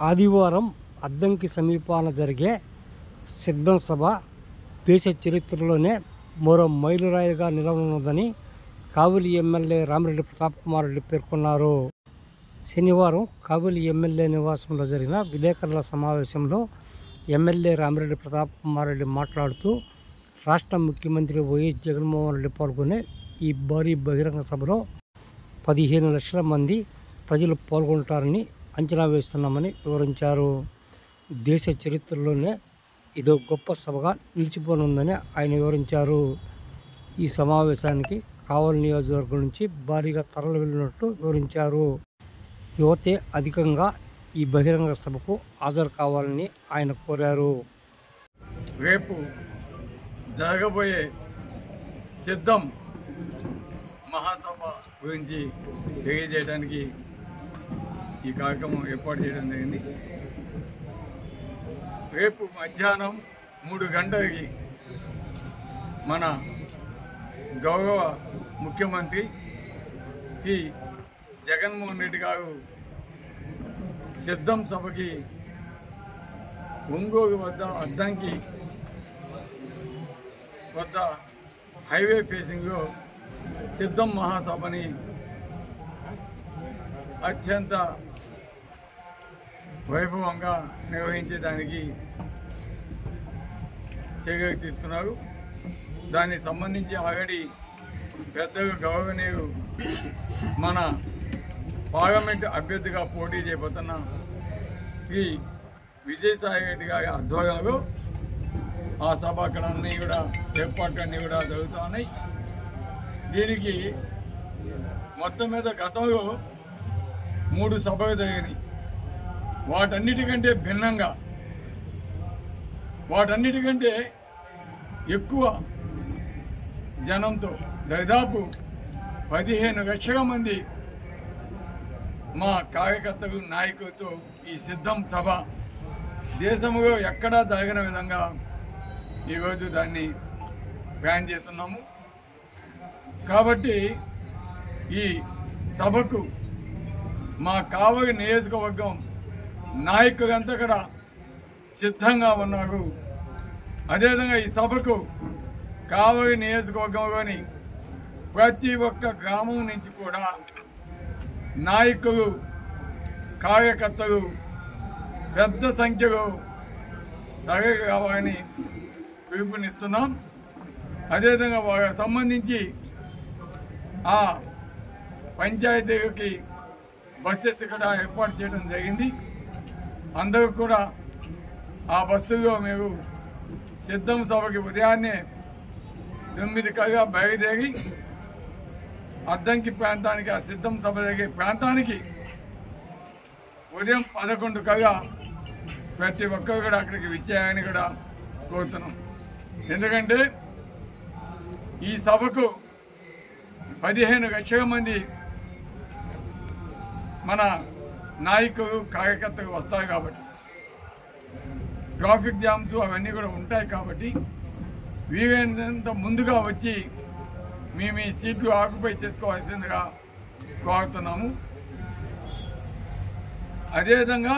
ఆదివారం అద్దంకి సమీపాన జరిగే సిద్ధం సభ దేశ చరిత్రలోనే మరో మైలురాయిగా నిలవనున్నదని కావలి ఎమ్మెల్యే రామిరెడ్డి ప్రతాప్ కుమార్ రెడ్డి పేర్కొన్నారు శనివారం కావలి ఎమ్మెల్యే నివాసంలో జరిగిన విలేకరుల సమావేశంలో ఎమ్మెల్యే రామిరెడ్డి ప్రతాప్ కుమార్ రెడ్డి మాట్లాడుతూ రాష్ట్ర ముఖ్యమంత్రి వైఎస్ జగన్మోహన్ రెడ్డి పాల్గొనే ఈ భారీ బహిరంగ సభలో పదిహేను లక్షల మంది ప్రజలు పాల్గొంటారని అంచనా వేస్తున్నామని వివరించారు దేశ చరిత్రలోనే ఇదో గొప్ప సభగా నిలిచిపోనుందని ఆయన వివరించారు ఈ సమావేశానికి కావలి నియోజకవర్గం నుంచి భారీగా తరలి వెళ్ళినట్టు వివరించారు యువతే అధికంగా ఈ బహిరంగ సభకు హాజరు కావాలని ఆయన కోరారు రేపు జరగబోయే సిద్ధం మహాసభ గురించి తెలియజేయడానికి ఈ కార్యక్రమం ఏర్పాటు చేయడం జరిగింది రేపు మధ్యాహ్నం మూడు గంటలకి మన గౌరవ ముఖ్యమంత్రి శ్రీ జగన్మోహన్ రెడ్డి గారు సిద్ధం సభకి ఒంగోలు వద్ద అద్దంకి వద్ద హైవే ఫేసింగ్లో సిద్ధం మహాసభని అత్యంత వైభవంగా నిర్వహించేదానికి చర్యలు తీసుకున్నారు దానికి సంబంధించి ఆల్రెడీ పెద్దగా గౌరవనీయులు మన పార్లమెంట్ అభ్యర్థిగా పోటీ చేయబోతున్న శ్రీ విజయసాయి రెడ్డి గారి ఆధ్వర్యంలో ఆ సభ అక్కడ అన్నీ కూడా ఏర్పాట్లు అన్నీ కూడా జరుగుతూ ఉన్నాయి దీనికి మొత్తం మీద గతంలో మూడు సభలు జరిగినాయి వాటన్నిటికంటే భిన్నంగా వాటన్నిటికంటే ఎక్కువ జనంతో దాదాపు పదిహేను లక్షల మంది మా కార్యకర్తలు నాయకులతో ఈ సిద్ధం సభ దేశంలో ఎక్కడా జరగని విధంగా ఈరోజు దాన్ని ప్లాన్ చేస్తున్నాము కాబట్టి ఈ సభకు మా కావలి నియోజకవర్గం నాయకులంతా కూడా సిద్ధంగా ఉన్నారు అదేవిధంగా ఈ సభకు కావలి నియోజకవర్గంలోని ప్రతి ఒక్క గ్రామం నుంచి కూడా నాయకులు కార్యకర్తలు పెద్ద సంఖ్యలో తరలి కావాలని పిలుపునిస్తున్నాం అదేవిధంగా వారికి సంబంధించి ఆ పంచాయతీకి బస్సెస్ కూడా ఏర్పాటు చేయడం జరిగింది అందరూ కూడా ఆ బస్సులో మీరు సిద్ధం సభకి ఉదయాన్నే తొమ్మిది కగా బయలుదేరి అద్దంకి ప్రాంతానికి ఆ సిద్ధం సభ జరిగే ప్రాంతానికి ఉదయం పదకొండు కగా ప్రతి ఒక్కరు కూడా అక్కడికి విచ్చేయాలని కూడా కోరుతున్నాం ఎందుకంటే ఈ సభకు పదిహేను లక్షల మంది మన నాయకులు కార్యకర్తలు వస్తాయి కాబట్టి ట్రాఫిక్ జామ్స్ అవన్నీ కూడా ఉంటాయి కాబట్టి వీలైనంత ముందుగా వచ్చి మీ మీ సీట్లు ఆక్యుపై చేసుకోవాల్సిందిగా కోరుతున్నాము అదేవిధంగా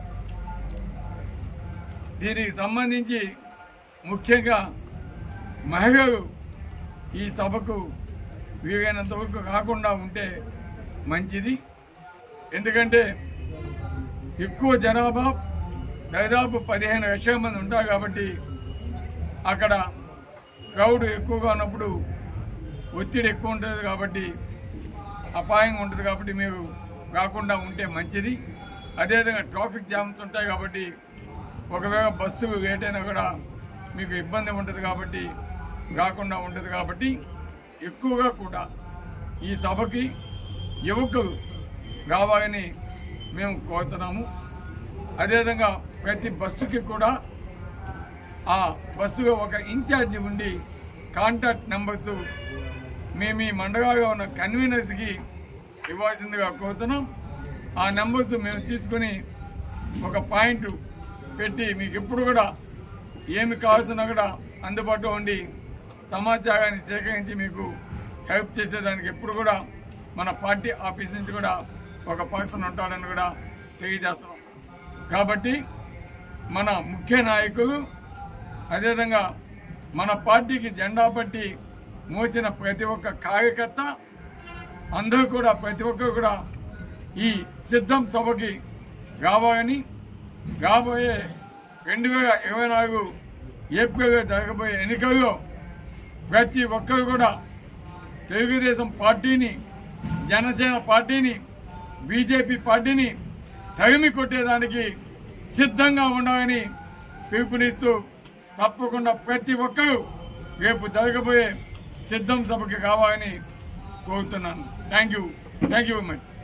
దీనికి సంబంధించి ముఖ్యంగా మహిళలు ఈ సభకు వీలైనంత వరకు కాకుండా ఉంటే మంచిది ఎందుకంటే ఎక్కువ జనాభా దాదాపు పదిహేను లక్షల మంది ఉంటారు కాబట్టి అక్కడ క్రౌడ్ ఎక్కువగా ఉన్నప్పుడు ఒత్తిడి ఎక్కువ ఉంటుంది కాబట్టి అపాయంగా ఉంటుంది కాబట్టి మీరు రాకుండా ఉంటే మంచిది అదేవిధంగా ట్రాఫిక్ జామ్స్ ఉంటాయి కాబట్టి ఒకవేళ బస్సు లేట్ అయినా కూడా మీకు ఇబ్బంది ఉంటుంది కాబట్టి రాకుండా ఉంటుంది కాబట్టి ఎక్కువగా కూడా ఈ సభకి యువకులు రావాలని మేము కోరుతున్నాము అదేవిధంగా ప్రతి బస్సుకి కూడా ఆ బస్సులో ఒక ఇన్ఛార్జి ఉండి కాంటాక్ట్ నెంబర్స్ మేము ఈ మండలాగా ఉన్న కన్వీనర్స్కి ఇవ్వాల్సిందిగా కోరుతున్నాం ఆ నెంబర్స్ మేము తీసుకుని ఒక పాయింట్ పెట్టి మీకు ఎప్పుడు కూడా ఏమి కావాల్సినా కూడా అందుబాటులో ఉండి సమాచారాన్ని సేకరించి మీకు హెల్ప్ చేసేదానికి ఎప్పుడు కూడా మన పార్టీ ఆఫీస్ నుంచి కూడా ఒక పర్సన్ ఉంటాడని కూడా తెలియజేస్తున్నాం కాబట్టి మన ముఖ్య నాయకులు అదేవిధంగా మన పార్టీకి జెండా పట్టి మోసిన ప్రతి ఒక్క కార్యకర్త అందరూ కూడా ప్రతి ఒక్కరు కూడా ఈ సిద్ధం సభకి రావాలని రాబోయే రెండు వేల ఇరవై నాలుగు ఏప్రిల్లో జరగబోయే ఎన్నికల్లో ప్రతి ఒక్కరు కూడా తెలుగుదేశం పార్టీని జనసేన పార్టీని బీజేపీ పార్టీని తరిమి కొట్టేదానికి సిద్ధంగా ఉండాలని పిలుపునిస్తూ తప్పకుండా ప్రతి ఒక్కరూ రేపు జరగబోయే సిద్ధం సభకి కావాలని కోరుతున్నాను thank you thank you very much